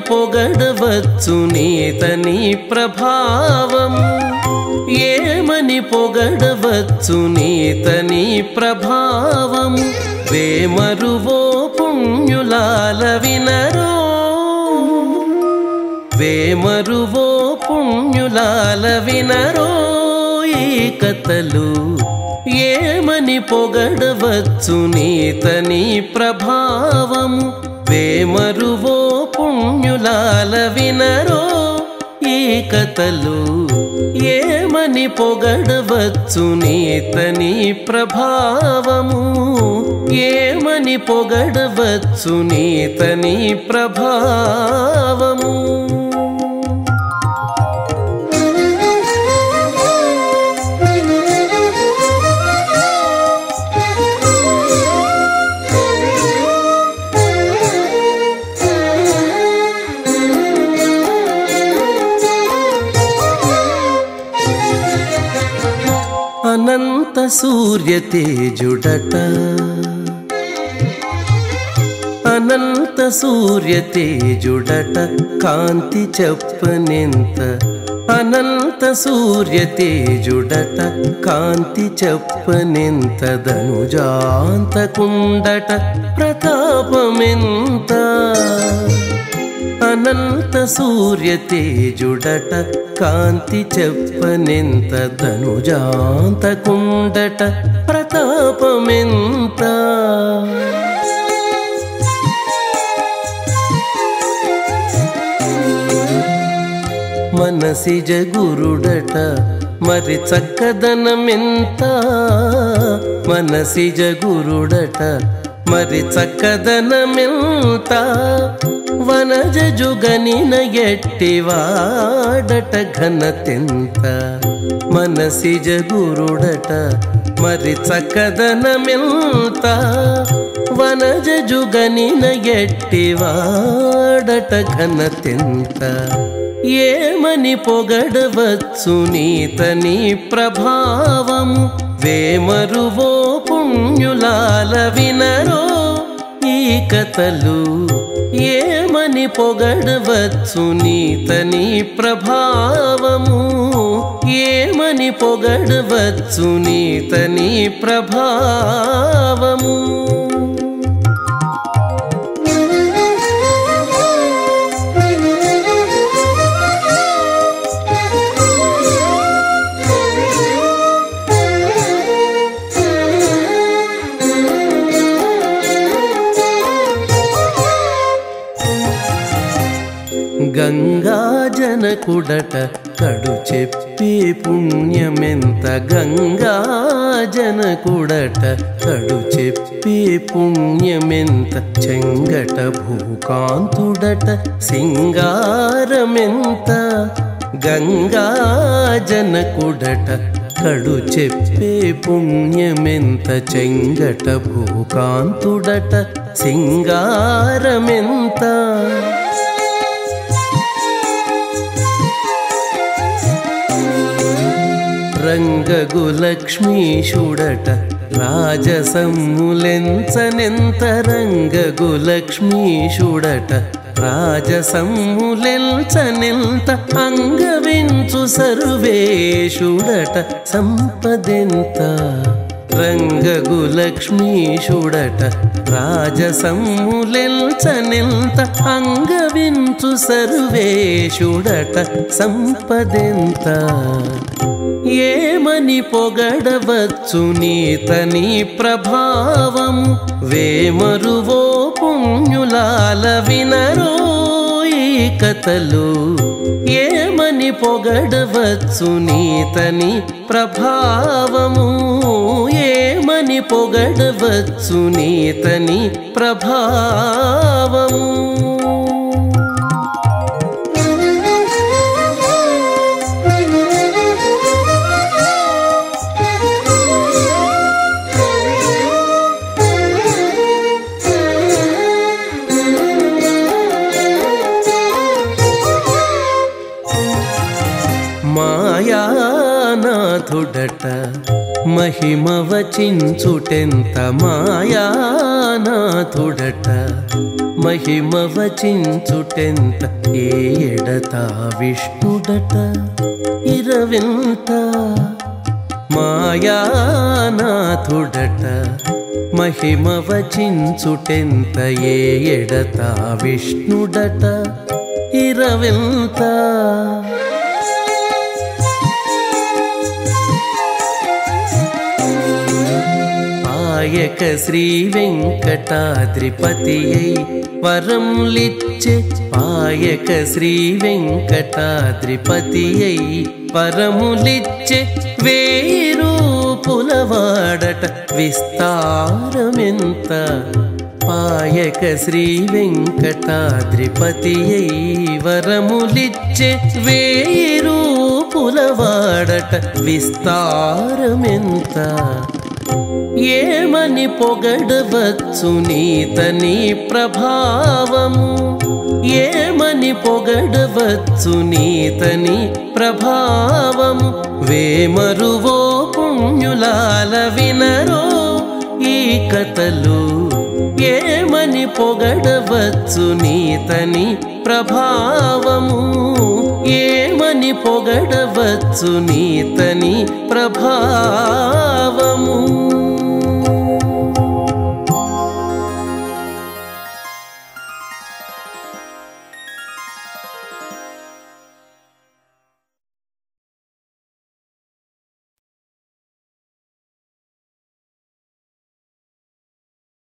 పొగడవచ్చు నీతని ప్రభావం ఏమని పొగడవచ్చు నీతని ప్రభావం వేమరువో పుణ్యులాల వినరో వేమరువో పుణ్యులాల వినరో ఈ కథలు ఏమని పొగడవచ్చు నీతని ప్రభావము వేమరువో పుణ్యులాల వినరో ఈ కథలు ఏమని పొగడవచ్చు నీతని ప్రభావము ఏమని పొగడవచ్చు నీతని ప్రభావము అనంత సూర్య తేజుడట అనంత సూర్య తేజుడట కాంతి చెప్పనెంత అనంత సూర్య తేజుడట కాంతి చెప్పనెంత ధనుజాంతకుండట ప్రతాపమెంత అనంత సూర్య తేజుడట కాంతి చెప్పనెంత ధనుజాంతకుండట ప్రతాపమెంత మనసిజ గురుడట మరి చక్కదనమెంత మనసిజ గురుడట మరి చక్కదనమెంత వనజ జుగనిన ఎట్టివాడట ఘనతెంత మనసిజ గురుడట మరి చక్కదనమెంత వనజ జుగనిన ఎట్టివాడట ఘనతెంత ఏమని పొగడవచ్చు నీతని ప్రభావము వేమరువో పుణ్యులాల వినరో ఈ కథలు ఏమని పొగడవచ్చు నీతని ప్రభావము ఏమని పొగడవచ్చు నీతని ప్రభావము గంగా జనకుడట కడు చెప్పే పుణ్యమెంత గంగా జనకుడట కడు చెప్పే పుణ్యమెంత చెంగట భూకాంతుడట సింగారమెంత గంగా జనకుడట కడు చెప్పే పుణ్యమెంత చెంగట భూకాంతుడట సింగారమెంత రంగగులక్ష్మీషుడట రాజసమ్ములెంచనెంత రంగగులక్ష్మీషుడట రాజసమ్ములెంచనెంత అంగవించు సర్వేషుడట సంపదెంత రంగగులక్ష్మీషుడట రాజసమ్ములెంచనెంత అంగవించు సర్వేషుడట సంపదెంత ఏమని పొగడవచ్చు నీతని ప్రభావము వేమరువో పుణ్యులాల వినరో ఈ కథలు ఏమని పొగడవచ్చు నీతని ప్రభావము ఏమని పొగడవచ్చు నీతని ప్రభావము మాయా మాయానాథుడట మహిమ వచించుటెంత మాయానాథుడట మహిమ వచించుటెంత ఏడత విష్ణుడట ఇరవింత మాయానాథుడట మహిమ వచించుటెంత ఏడత విష్ణుడట ఇరవింత ఆయక శ్రీ వెంకటాద్రిపతి అయి వరములిచ్చే ఆయక శ్రీ వెంకటాద్రిపతి అయి వరములిచ్చే వేయి రూపులవాడట విస్తారమెంత పాయక శ్రీ వెంకటాద్రిపతి అయి వరములిచ్చే వేయి రూపులవాడట విస్తారమెంత ఏమని పొగడవచ్చు నీతని ప్రభావము ఏమని పొగడవచ్చు నీతని ప్రభావము వేమరువో పుణ్యులాల వినరో ఈ కథలు ఏమని పొగడవచ్చు నీతని ప్రభావము ఏమని పొగడవచ్చు నీతని ప్రభావము